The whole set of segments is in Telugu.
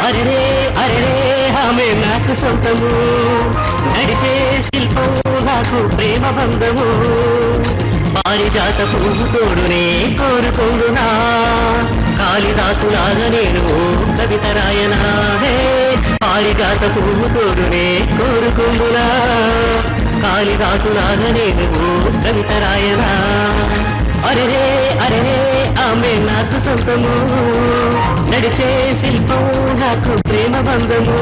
అరెరే అరెరే ఆమె నాకు సొంతము నడిచే శిల్పం నాకు ప్రేమ బంధము పారిజాత పువ్వు తోడునే కోరుకుందునా కాళిదాసులాగా నేను కవిత రాయనా హే పారిజాత పువ్వు తోడునే కోరుకుందునా కాళిదాసులాగా నేను కవిత రాయనా అరెరే అరెరే ఆమె నాకు సొంతము నడిచే శిల్పం నాకు ప్రేమ బంధము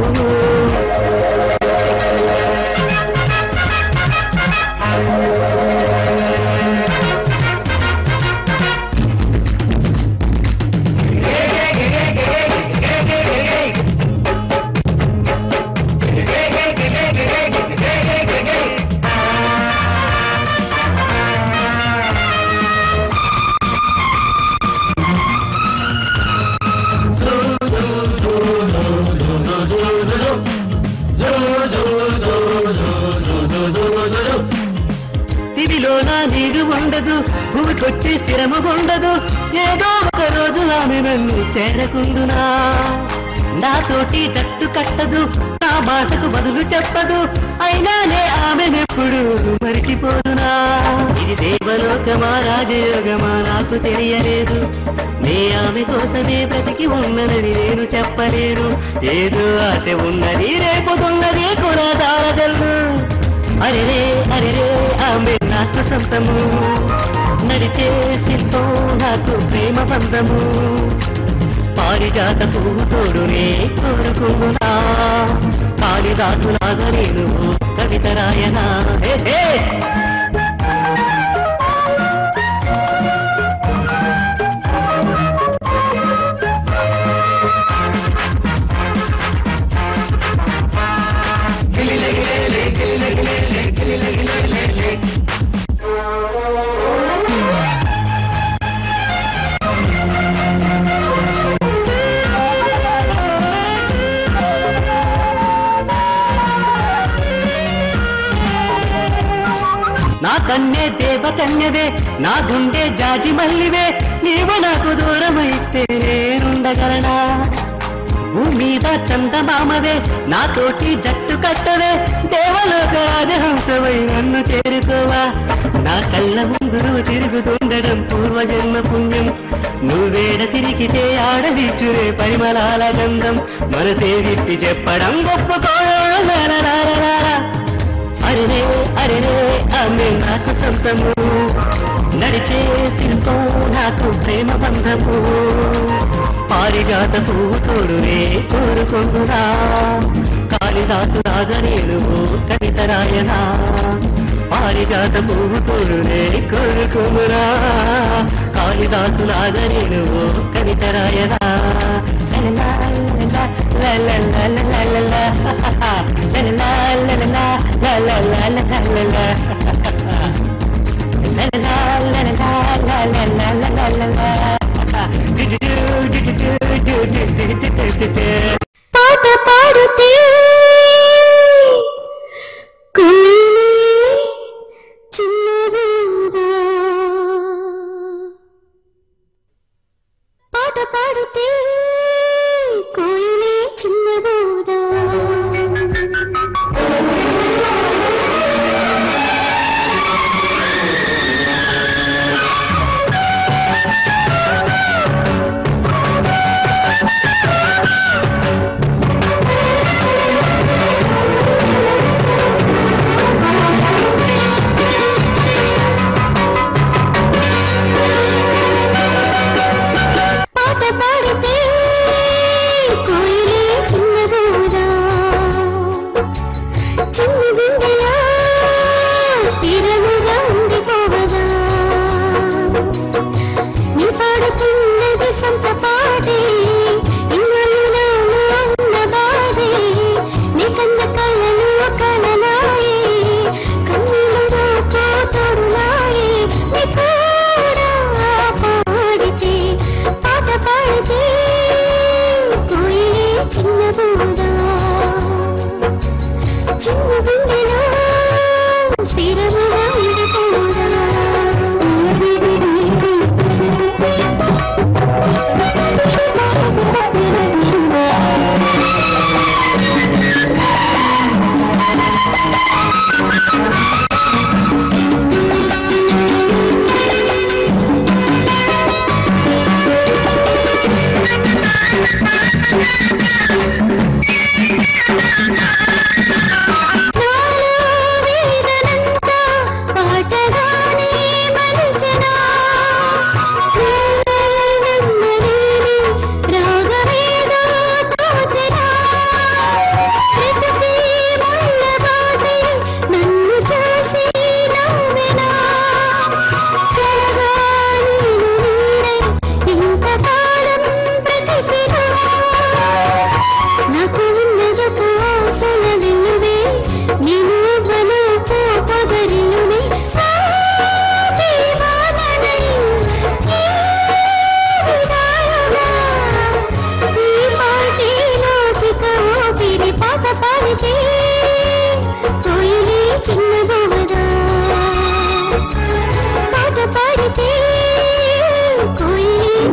దివిలో నా నీరు ఉండదు భూమికొచ్చి స్థిరము ఉండదు ఏదో ఒక రోజు ఆమె నన్ను చేరకుండునా నాతోటి జట్టు కట్టదు నా మాటకు బదులు చెప్పదు అయినానే ఆమెనెప్పుడు మరిచిపోదునా ఇది దేవలోకమా రాజయోగమా నాకు తెలియలేదు నే ఆమె కోసమే బ్రతికి ఉన్నదని నేను చెప్పలేను ఏదో ఆశ ఉన్నది రేపుతున్నది కూడా దారగలను అరెరే అరెరే ఆమె నాకు సొంతము నడిచే శిల్పం నాకు ప్రేమ బంధము పారిజాత పువ్వు తోడునే కోరుకున్నా కాళిదాసులాగా నేను కవిత రాయనా హే హే నా కన్నే దేవకన్యవే నా గుండె జాజి మల్లివే నీవు నాకు దూరమైతే నేనుండగలనా భూమి మీద చందమామవే నాతోటి జట్టు కట్టవే దేవలోక రాజహంసవై నన్ను చేరుకోవా నా కళ్ళ ముందు నువ్వు తిరుగుతుండడం పూర్వజన్మ పుణ్యం నువ్వేడ తిరిగితే ఆడవిచ్చురే పరిమళాల గంధం మనసే విప్పి చెప్పడం గొప్పకోరా అరెరే అరెరే ఆమె నాకు సొంతము నడిచే శిల్పం నాకు ప్రేమ బంధము పారిజాత పువ్వు తోడునే కోరుకుందునా కాళిదాసు రాగా నేను కవిత రాయనా పారిజాత పువ్వు తోడునే కోరుకుందునా కాళిదాసు రాగా నేను కవిత రాయనా లలలా, లలలా, లలలా, లలలా, లలలా, లలలా, లలలా, లలలా, లలలా. లలలా, లలలా, లలలా, లలలా, లలలా. డుడుడు, డుడుడు, డుడుడు, డుడుడు. పాట పాడుతే కుమిలే చిన్నబోదా పాట పాడితే కోయిలే చిన్నబోదా పాట పాడితే కోయిలే చిన్నబోదా చిన్న గుండెలా స్థిరముగా ఉండిపోవదా నీ పాడుతున్నది సొంత పాటే ఇన్నాళ్ళు ఉన్న బాధే నీ కన్న కలలు కలలాయే కన్నీళ్ళు పోతడులాయే నీ కూడా పాడితే పాట పాడితే కోయిలే చిన్నబోదా చిన్న గుండెలో స్థిరముగా ఉండిపోదా చిన్నబోవదా పాట పాడితే కోయిలే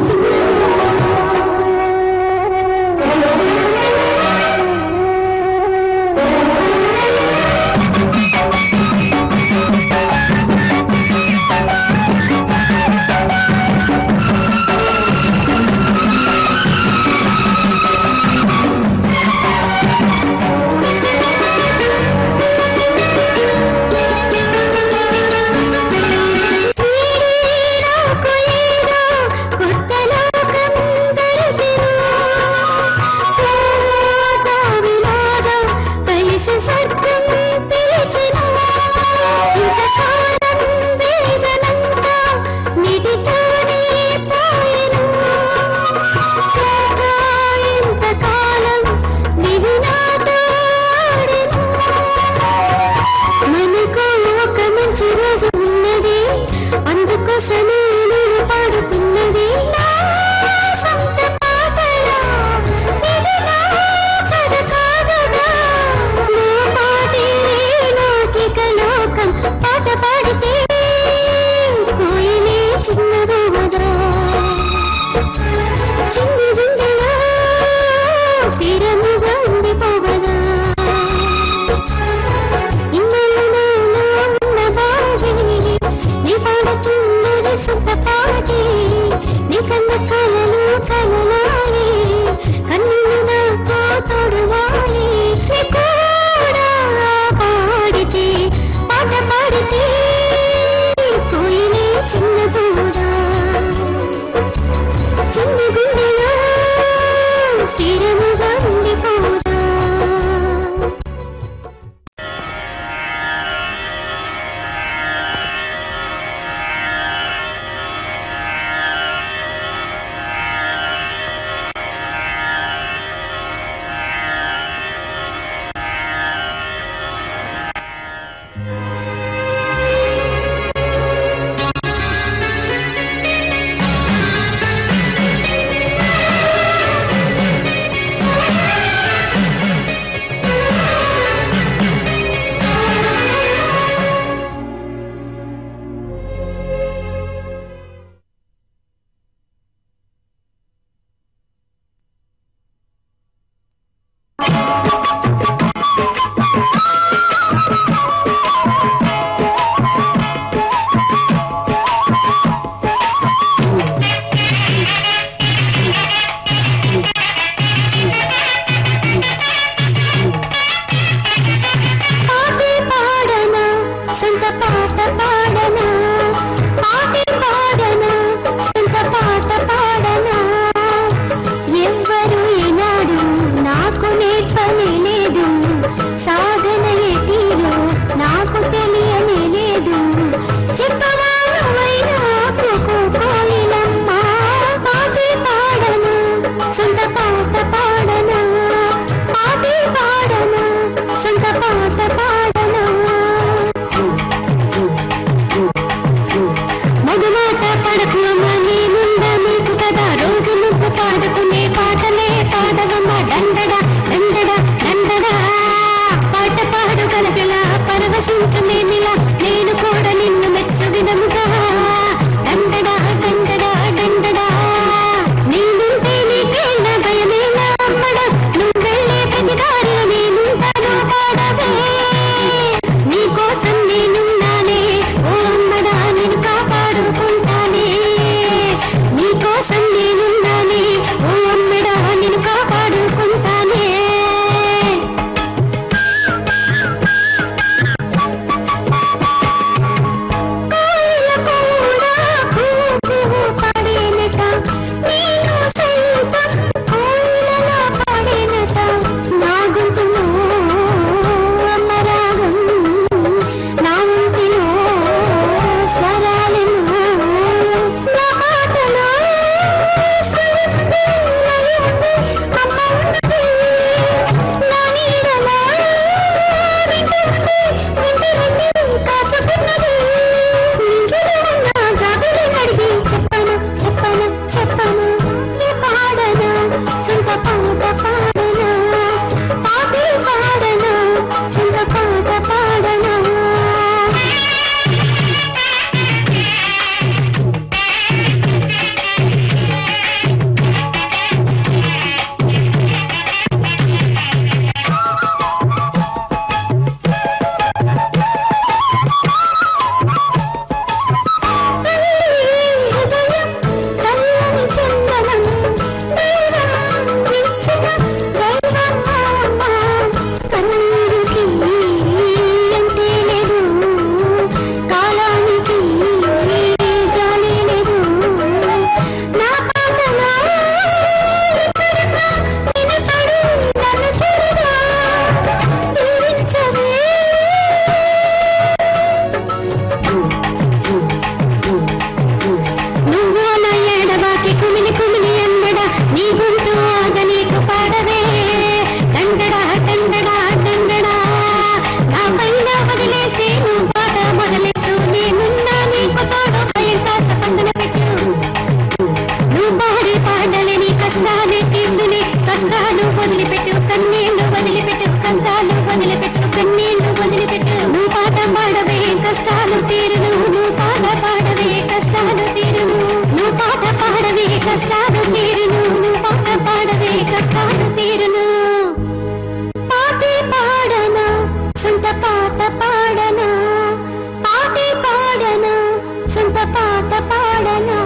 కష్టాలు వదిలిపెట్టు కన్నీళ్లు వదిలిపెట్టు కష్టాలు వదిలిపెట్టు కన్నీళ్లు వదిలిపెట్టు నువ్వు పాట పాడవే కష్టాలు తీరును నువ్వు పాట పాడవే కష్టాలు తీరును నువ్వు పాట పాడవే కష్టాలు తీరును నువ్వు పాట పాడవే కష్టాలు తీరును పాటే పాడనా సొంత పాట పాడనా పాటే పాడనా సొంత పాట పాడనా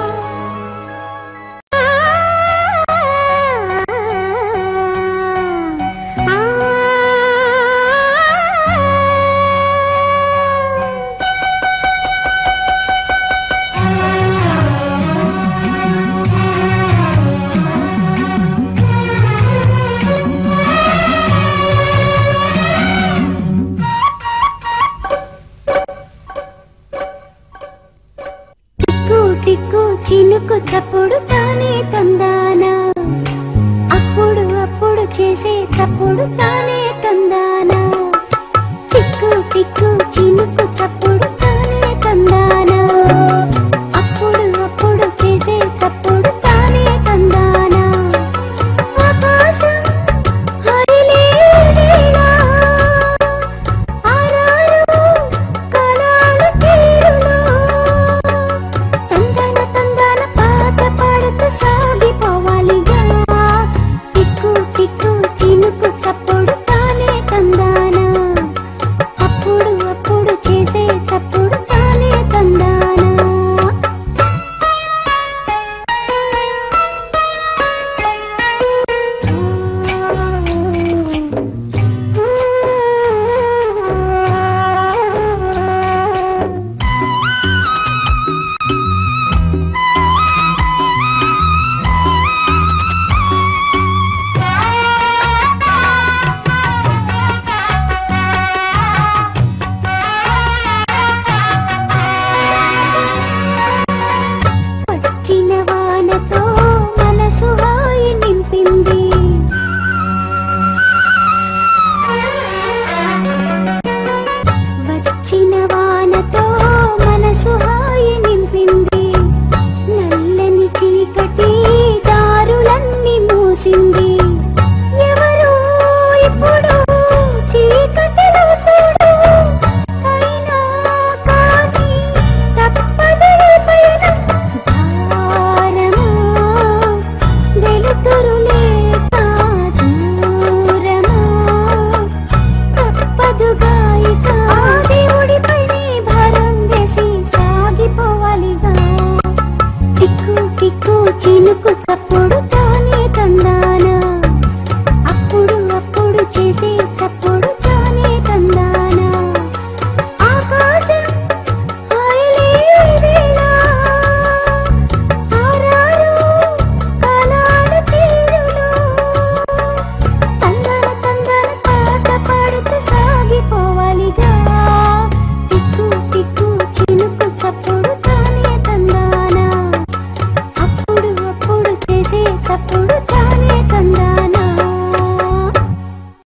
టిక్కు టిక్కు చినుకు చప్పుడు తానే తందానా అప్పుడు అప్పుడు చేసే చప్పుడు తానే తందానా టిక్కు టిక్కు చినుకు చప్పుడు